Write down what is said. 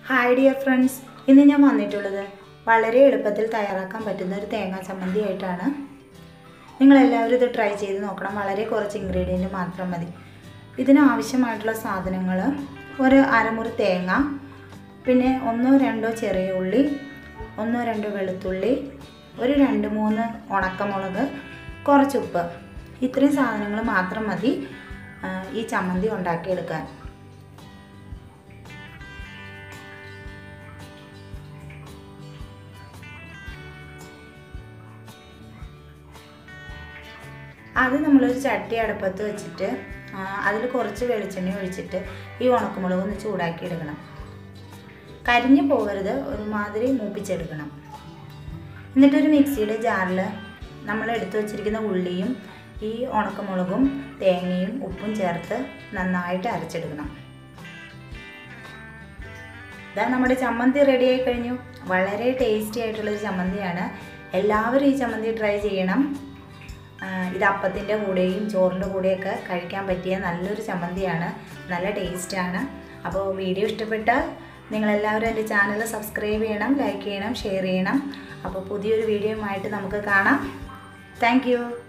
hi dear friends ഇന്ന് ഞാൻ വന്നിട്ടുള്ളത് വളരെ എളുപ്പത്തിൽ തയ്യാറാക്കാൻ പറ്റുന്ന ഒരു തേങ്ങാ ചമ്മന്തി ആയിട്ടാണ് നിങ്ങളെല്ലാവരും ഇത് ട്രൈ ചെയ്ത് നോക്കണം വളരെ കുറച്ച് ഇൻഗ്രീഡിയൻറ്റ് മാത്രം മതി ഇതിന് ആവശ്യമായിട്ടുള്ള സാധനങ്ങൾ ഒരു അരമുറി തേങ്ങ പിന്നെ ഒന്നോ രണ്ടോ ചെറിയ ഉള്ളി ഒന്നോ രണ്ടോ വെളുത്തുള്ളി ഒരു രണ്ട് മൂന്ന് ഉണക്കമുളക് കുറച്ച് ഉപ്പ് ഇത്രയും സാധനങ്ങൾ മാത്രം മതി ആ, ഈ ചമ്മന്തി ഉണ്ടാക്കിയെടുക്കാൻ അത് നമ്മളൊരു ചട്ടി അടുപ്പത്ത് വെച്ചിട്ട് അതിൽ കുറച്ച് വെളിച്ചെണ്ണ ഒഴിച്ചിട്ട് ഈ ഉണക്കമുളക് ഒന്ന് ചൂടാക്കി എടുക്കണം കരിഞ്ഞു പോകരുത് ഒരുമാതിരി മൂപ്പിച്ചെടുക്കണം എന്നിട്ടൊരു മിക്സിയുടെ ജാറിൽ നമ്മൾ എടുത്തു വച്ചിരിക്കുന്ന ഉള്ളിയും ഈ ഉണക്കമുളകും തേങ്ങയും ഉപ്പും ചേർത്ത് നന്നായിട്ട് അരച്ചെടുക്കണം ഇതാ നമ്മുടെ ചമ്മന്തി റെഡി ആയി കഴിഞ്ഞു വളരെ ടേസ്റ്റി ആയിട്ടുള്ളൊരു ചമ്മന്തിയാണ് എല്ലാവരും ഈ ചമ്മന്തി ട്രൈ ചെയ്യണം ആ, ഇത് അപ്പത്തിൻ്റെ കൂടെയും ചോറിൻ്റെ കൂടെയൊക്കെ കഴിക്കാൻ പറ്റിയ നല്ലൊരു ചമ്മന്തിയാണ് നല്ല ടേസ്റ്റാണ് അപ്പോൾ വീഡിയോ ഇഷ്ടപ്പെട്ടാൽ നിങ്ങളെല്ലാവരും എൻ്റെ ചാനൽ സബ്സ്ക്രൈബ് ചെയ്യണം ലൈക്ക് ചെയ്യണം ഷെയർ ചെയ്യണം അപ്പോൾ പുതിയൊരു വീഡിയോയുമായിട്ട് നമുക്ക് കാണാം താങ്ക്